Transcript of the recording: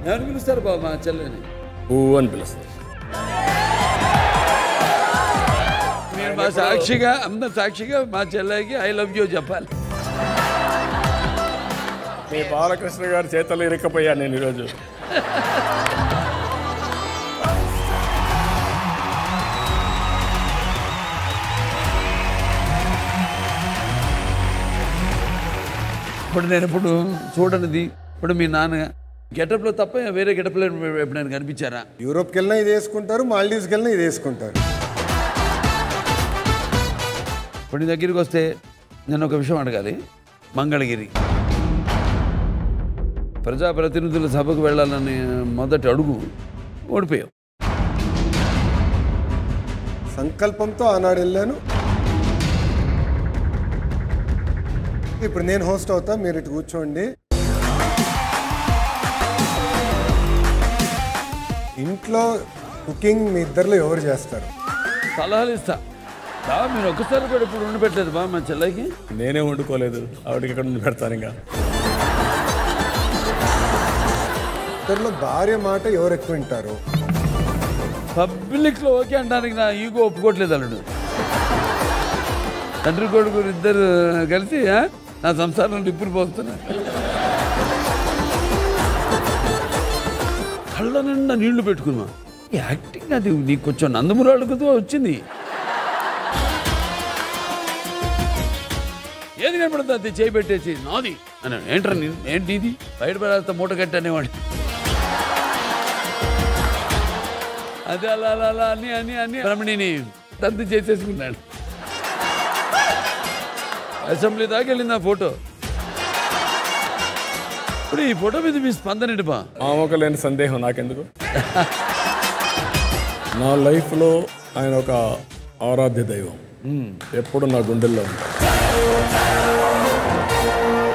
ఎవరు పిలుస్తారు బాబు మా చెల్లెని ఊ అని పిలుస్తుంది మీరు మా సాక్షిగా అందరు సాక్షిగా మా చెల్లెకి ఐ లవ్ యూ చెప్పాలి మీ బాలకృష్ణ గారి చేతలు ఇరక్కపోయాను నేను ఈరోజు ఇప్పుడు నేను ఇప్పుడు చూడనిది ఇప్పుడు మీ నాన్న గెటప్లో తప్ప వేరే గెటప్లో ఎప్పుడైనా కనిపించారా యూరోప్కి వెళ్ళినా ఇది వేసుకుంటారు మాల్డీవ్స్కి వెళ్ళినా ఇది వేసుకుంటారు ఇప్పుడు నీ దగ్గరికి వస్తే నేను ఒక విషయం అడగాలి మంగళగిరి ప్రజాప్రతినిధుల సభకు వెళ్ళాలని మొదటి అడుగు ఓడిపోయావు సంకల్పంతో ఆనాడు వెళ్ళాను ఇప్పుడు నేను హోస్ట్ అవుతా మీరు ఇటు కూర్చోండి ఇంట్లో కుకింగ్ మీ ఇద్దరిలో ఎవరు చేస్తారు సలహాలు ఇస్తా బా మీరు ఒక్కసారి కూడా ఇప్పుడు ఉండి పెట్టలేదు బా మా చెల్లెకి నేనే వండుకోలేదు ఆవిడకి ఇక్కడ నుండి పెడతాను ఇంకా ఇద్దరిలో భార్య మాట ఎవరు ఎక్కువ వింటారు పబ్లిక్లో ఓకే అనడానికి నా ఈగో ఒప్పుకోవట్లేదు అల్లుడు తండ్రి కొడుకు ఇద్దరు కలిసి ఆ, నా సంసారం నిప్పులు పోస్తున్నా కళ్ళ నిండా నీళ్లు పెట్టుకున్నా ఈ యాక్టింగ్ అది నీకు కొంచెం నందమురాళ్ళకుతో వచ్చింది ఏది కనపడుతుంది అది చేయి పెట్టేసి నాది అని ఏంట్రా నీ- ఏంటి ఇది బయట పడేస్తా మూట కట్టి అనేవాడు అది అలా అలా అలా అని అని అని రమణిని రద్దు చేసేసుకున్నాడు అసెంబ్లీ దాకా వెళ్ళింది ఆ ఫోటో ఇప్పుడు ఈ ఫోటో మీద మీ స్పందన ఏంటి బా ఆమెకు లేని సందేహం నాకెందుకు నా లైఫ్లో ఆయన ఒక ఆరాధ్య దైవం ఎప్పుడు నా గుండెల్లో ఉంటాడు